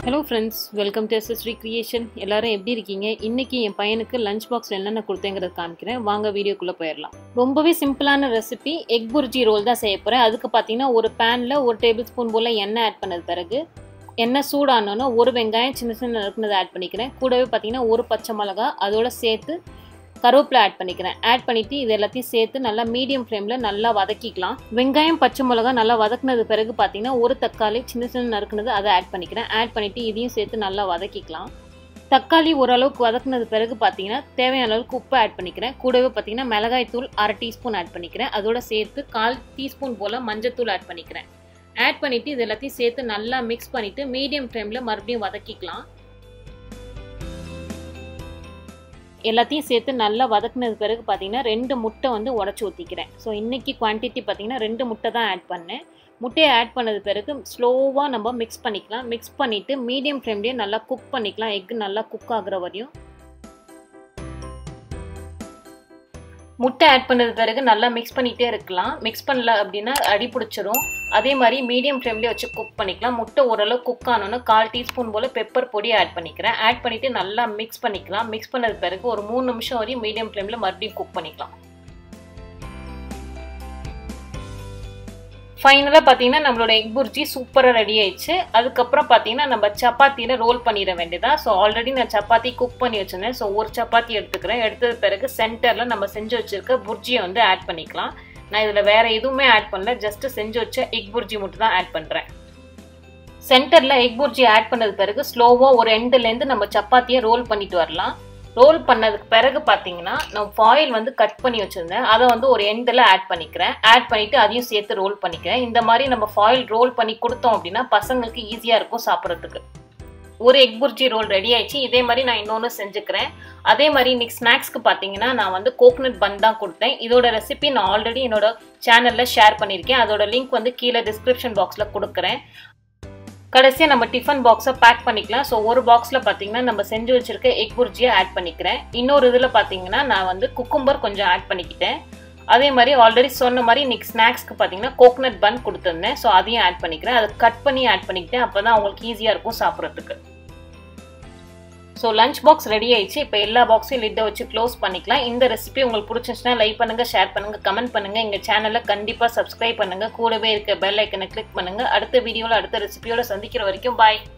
hello friends welcome to எஸ்எஸ்ரீ creation எல்லாரும் எப்படி இருக்கீங்க இன்னைக்கு என் பையனுக்கு லஞ்ச் பாக்ஸில் என்னென்ன கொடுத்தேங்கிறத காமிக்கிறேன் வாங்க வீடியோக்குள்ளே போயிடலாம் ரொம்பவே சிம்பிளான ரெசிபி எக் புர்ஜி ரோல் தான் செய்ய போகிறேன் அதுக்கு பார்த்தீங்கன்னா ஒரு பேனில் ஒரு டேபிள் ஸ்பூன் போல் எண்ணெய் ஆட் பண்ணது பிறகு எண்ணெய் சூடானோன்னா ஒரு வெங்காயம் சின்ன சின்ன நறுக்குனதை ஆட் பண்ணிக்கிறேன் கூடவே பார்த்தீங்கன்னா ஒரு பச்சை மிளகா அதோட சேர்த்து கருவேப்பிலை ஆட் பண்ணிக்கிறேன் ஆட் பண்ணிவிட்டு இது எல்லாத்தையும் சேர்த்து நல்லா மீடியம் ஃப்ளேமில் நல்லா வதக்கிக்கலாம் வெங்காயம் பச்சை மிளகா நல்லா வதக்குனது பிறகு பார்த்தீங்கன்னா ஒரு தக்காளி சின்ன சின்ன நறுக்குனது அதை ஆட் பண்ணிக்கிறேன் ஆட் பண்ணிவிட்டு இதையும் சேர்த்து நல்லா வதக்கிக்கலாம் தக்காளி ஓரளவுக்கு வதக்குனது பிறகு பார்த்தீங்கன்னா தேவையான அளவுக்கு உப்பு ஆட் பண்ணிக்கிறேன் கூடவே பார்த்தீங்கன்னா மிளகாய் தூள் அரை டீஸ்பூன் ஆட் பண்ணிக்கிறேன் அதோட சேர்த்து கால் டீஸ்பூன் போல் மஞ்சத்தூள் ஆட் பண்ணிக்கிறேன் ஆட் பண்ணிவிட்டு இது எல்லாத்தையும் சேர்த்து நல்லா மிக்ஸ் பண்ணிவிட்டு மீடியம் ஃப்ளேமில் மறுபடியும் வதக்கிக்கலாம் எல்லாத்தையும் சேர்த்து நல்லா வதக்குனது பிறகு பார்த்தீங்கன்னா ரெண்டு முட்டை வந்து உடச்சி ஊற்றிக்கிறேன் ஸோ இன்றைக்கி குவான்டிட்டி பார்த்தீங்கன்னா ரெண்டு முட்டை தான் ஆட் பண்ணேன் முட்டையை ஆட் பண்ணது பிறகு ஸ்லோவாக நம்ம மிக்ஸ் பண்ணிக்கலாம் மிக்ஸ் பண்ணிவிட்டு மீடியம் ஃப்ளேம்லேயே நல்லா குக் பண்ணிக்கலாம் எக் நல்லா குக் ஆகுற வரையும் முட்டை ஆட் பண்ணது பிறகு நல்லா மிக்ஸ் பண்ணிகிட்டே இருக்கலாம் மிக்ஸ் பண்ணல அப்படின்னா அடி பிடிச்சிரும் அதே மாதிரி மீடியம் ஃப்ளேம்லேயே வச்சு குக் பண்ணிக்கலாம் முட்டை ஓரளவு குக் ஆனோன்னா கால் டீஸ்பூன் போல் பெப்பர் பொடி ஆட் பண்ணிக்கிறேன் ஆட் பண்ணிவிட்டு நல்லா மிக்ஸ் பண்ணிக்கலாம் மிக்ஸ் பண்ணது பிறகு ஒரு மூணு நிமிஷம் வரையும் மீடியம் ஃப்ளேமில் மறுபடியும் குக் பண்ணிக்கலாம் ஃபைனலாக பார்த்தீங்கன்னா நம்மளோட எக் புர்ஜி சூப்பராக ரெடி ஆயிடுச்சு அதுக்கப்புறம் பார்த்தீங்கன்னா நம்ம சப்பாத்தியில் ரோல் பண்ணிட வேண்டியதா ஸோ ஆல்ரெடி நான் சப்பாத்தி குக் பண்ணி வச்சுருந்தேன் ஸோ ஒரு சப்பாத்தி எடுத்துக்கிறேன் எடுத்தது பிறகு சென்டரில் நம்ம செஞ்சு வச்சுருக்க புர்ஜியை வந்து ஆட் பண்ணிக்கலாம் நான் இதில் வேறு எதுவுமே ஆட் பண்ணல ஜஸ்ட்டு செஞ்சு வச்ச எக் புர்ஜி மட்டும் தான் ஆட் பண்ணுறேன் சென்டரில் எக் புர்ஜி ஆட் பண்ணது பிறகு ஸ்லோவாக ஒரு எண்டுலேருந்து நம்ம சப்பாத்தியை ரோல் பண்ணிட்டு வரலாம் ரோல் பண்ணதுக்கு பிறகு பார்த்தீங்கன்னா நான் ஃபாயில் வந்து கட் பண்ணி வச்சுருந்தேன் அதை வந்து ஒரு எண்டில் ஆட் பண்ணிக்கிறேன் ஆட் பண்ணிவிட்டு அதையும் சேர்த்து ரோல் பண்ணிக்கிறேன் இந்த மாதிரி நம்ம ஃபாயில் ரோல் பண்ணி கொடுத்தோம் அப்படின்னா பசங்களுக்கு ஈஸியாக இருக்கும் சாப்பிட்றதுக்கு ஒரு எக் புர்ஜி ரோல் ரெடி ஆயிடுச்சு இதே மாதிரி நான் இன்னொன்று செஞ்சுக்கிறேன் அதே மாதிரி இன்னைக்கு ஸ்நாக்ஸ்க்கு பார்த்தீங்கன்னா நான் வந்து கோகனட் பன் தான் கொடுத்தேன் இதோட ரெசிபி நான் ஆல்ரெடி என்னோட சேனலில் ஷேர் பண்ணியிருக்கேன் அதோட லிங்க் வந்து கீழே டிஸ்கிரிப்ஷன் பாக்ஸில் கொடுக்குறேன் கடைசியாக நம்ம டிஃபன் பாக்ஸை பேக் பண்ணிக்கலாம் ஸோ ஒரு பாக்ஸில் பார்த்தீங்கன்னா நம்ம செஞ்சு வச்சுருக்க எக் புர்ஜியை ஆட் பண்ணிக்கிறேன் இன்னொரு இதில் பார்த்தீங்கன்னா நான் வந்து குக்கும்பர் கொஞ்சம் ஆட் பண்ணிக்கிட்டேன் அதே மாதிரி ஆல்ரெடி சொன்ன மாதிரி இன்னைக்கு ஸ்நாக்ஸ்க்கு பார்த்தீங்கன்னா கோகனட் பன் கொடுத்துருந்தேன் ஸோ அதையும் ஆட் பண்ணிக்கிறேன் அதை கட் பண்ணி ஆட் பண்ணிக்கிட்டேன் அப்போ தான் அவங்களுக்கு ஈஸியாக இருக்கும் சாப்பிட்றதுக்கு ஸோ லஞ்ச் பாக்ஸ் ரெடி ஆயிடுச்சு இப்போ எல்லா பாக்ஸையும் லிட்டை வச்சு க்ளோஸ் பண்ணிக்கலாம் இந்த ரெசிபி உங்களுக்கு பிடிச்சிருச்சுன்னா லைக் பண்ணுங்க ஷேர் பண்ணுங்க கமெண்ட் பண்ணுங்க எங்கள் சேனலை கண்டிப்பாக சப்ஸ்கிரைப் பண்ணுங்க கூடவே இருக்க பெல் ஐக்கனை கிளிக் பண்ணுங்க அடுத்த வீடியோவில் அடுத்த ரெசிபியோட சந்திக்கிற வரைக்கும் பாய்